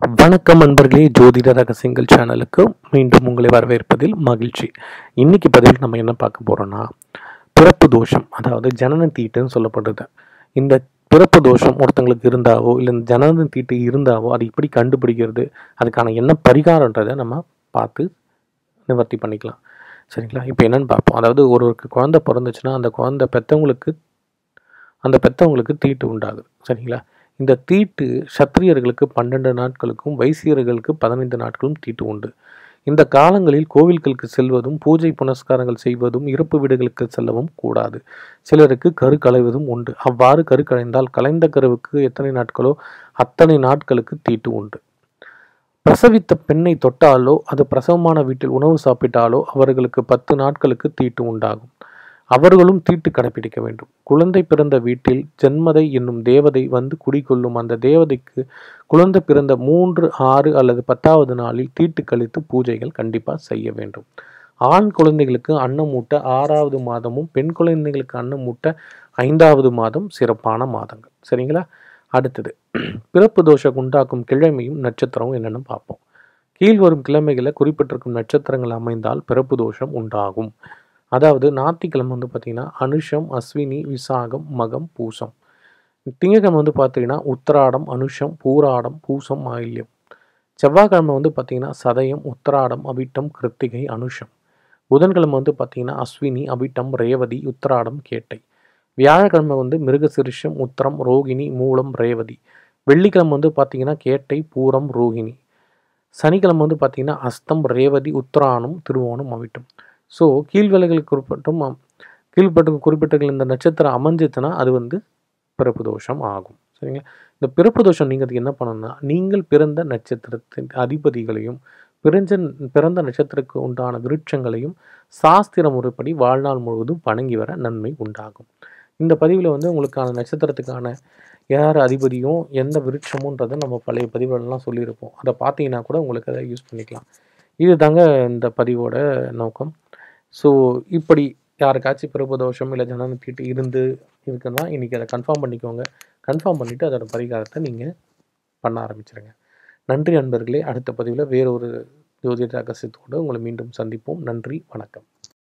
வணக்கம் நண்பர்களே ஜோதிட ரகசியங்கள் சேனலுக்கு மீண்டும் உங்களை வரவேற்பதில் மகிழ்ச்சி இன்னைக்கு பதிவில் நம்ம என்ன பார்க்க போறோம்னா பிறப்பு தோஷம் அதாவது ஜனன தீட்டுன்னு சொல்லப்படுது இந்த பிறப்பு தோஷம் ஒருத்தங்களுக்கு இருந்தாவோ இல்லை இந்த ஜனன தீட்டு இருந்தாவோ அது எப்படி கண்டுபிடிக்கிறது அதுக்கான என்ன பரிகாரன்றதை நம்ம பார்த்து நிவர்த்தி பண்ணிக்கலாம் சரிங்களா இப்போ என்னன்னு பார்ப்போம் அதாவது ஒருவருக்கு குழந்தை பிறந்துச்சுன்னா அந்த குழந்தை பெற்றவங்களுக்கு அந்த பெற்றவங்களுக்கு தீட்டு உண்டாகுது சரிங்களா இந்த தீட்டு சத்திரியர்களுக்கு பன்னெண்டு நாட்களுக்கும் வைசியர்களுக்கு பதினைந்து நாட்களும் தீட்டு உண்டு இந்த காலங்களில் கோவில்களுக்கு செல்வதும் பூஜை புனஸ்காரங்கள் செய்வதும் இறப்பு வீடுகளுக்கு செல்லவும் கூடாது சிலருக்கு கரு களைவதும் உண்டு அவ்வாறு கரு களைந்தால் கலைந்த கருவுக்கு எத்தனை நாட்களோ அத்தனை நாட்களுக்கு தீட்டு உண்டு பிரசவித்த பெண்ணை தொட்டாலோ அது பிரசவமான வீட்டில் உணவு சாப்பிட்டாலோ அவர்களுக்கு பத்து நாட்களுக்கு தீட்டு உண்டாகும் அவர்களும் தீட்டு கடைபிடிக்க வேண்டும் குழந்தை பிறந்த வீட்டில் ஜென்மதை என்னும் தேவதை வந்து குடிகொள்ளும் அந்த தேவதைக்கு குழந்தை பிறந்த மூன்று ஆறு அல்லது பத்தாவது நாளில் தீட்டு கழித்து பூஜைகள் கண்டிப்பாக செய்ய வேண்டும் ஆண் குழந்தைகளுக்கு அன்னம் ஊட்ட ஆறாவது மாதமும் பெண் குழந்தைகளுக்கு அன்னம் ஊட்ட ஐந்தாவது மாதம் சிறப்பான மாதங்கள் சரிங்களா அடுத்தது பிறப்பு தோஷம் உண்டாக்கும் கிழமையும் நட்சத்திரமும் என்னென்னு பார்ப்போம் கீழ்வரும் கிழமைகளில் குறிப்பிட்டிருக்கும் நட்சத்திரங்கள் அமைந்தால் பிறப்பு தோஷம் உண்டாகும் அதாவது ஞாயிற்றுக்கிழமை வந்து பார்த்திங்கன்னா அனுஷம் அஸ்வினி விசாகம் மகம் பூசம் திங்கக்கிழமை வந்து பார்த்தீங்கன்னா உத்திராடம் அனுஷம் பூராடம் பூசம் ஆயில்யம் செவ்வாய்க்கிழமை வந்து பார்த்திங்கன்னா சதயம் உத்திராடம் அவிட்டம் கிருத்திகை அனுஷம் புதன்கிழமை வந்து பார்த்திங்கன்னா அஸ்வினி அவிட்டம் ரேவதி உத்திராடம் கேட்டை வியாழக்கிழமை வந்து மிருகசிருஷம் உத்திரம் ரோகிணி மூலம் ரேவதி வெள்ளிக்கிழமை வந்து பார்த்திங்கன்னா கேட்டை பூரம் ரோகிணி சனிக்கிழமை வந்து பார்த்திங்கன்னா அஸ்தம் ரேவதி உத்திராணம் திருவோணம் அவிட்டம் ஸோ கீழ்வேலைகளுக்கு குறிப்பிட்டும் கீழ்பட்டு குறிப்பிட்ட இந்த நட்சத்திரம் அமைஞ்சிச்சுன்னா அது வந்து பிறப்பு தோஷம் ஆகும் சரிங்களா இந்த பிறப்பு தோஷம் நீங்கள் அதுக்கு என்ன பண்ணணும்னா நீங்கள் பிறந்த நட்சத்திரத்தின் அதிபதிகளையும் பிறஞ்ச பிறந்த நட்சத்திரத்துக்கு உண்டான விருட்சங்களையும் சாஸ்திர முறைப்படி வாழ்நாள் முழுவதும் வணங்கி வர நன்மை உண்டாகும் இந்த பதிவில் வந்து உங்களுக்கான நட்சத்திரத்துக்கான யார் அதிபதியும் எந்த விருட்சமுன்றதை நம்ம பழைய பதிவுகளெலாம் சொல்லியிருப்போம் அதை பார்த்தீங்கன்னா கூட உங்களுக்கு அதை யூஸ் பண்ணிக்கலாம் இது தாங்க இந்த பதிவோட நோக்கம் ஸோ இப்படி யாருக்காச்சும் பிறப்பு தோஷம் இல்லை ஜனன தீட்டு இருந்து இருக்குன்னா இன்றைக்கி அதை கன்ஃபார்ம் பண்ணிக்கோங்க கன்ஃபார்ம் பண்ணிவிட்டு அதோட பரிகாரத்தை நீங்கள் பண்ண ஆரம்பிச்சிருங்க நன்றி நண்பர்களே அடுத்த பதிவில் வேறொரு ஜோதிட ரகசியத்தோடு உங்களை மீண்டும் சந்திப்போம் நன்றி வணக்கம்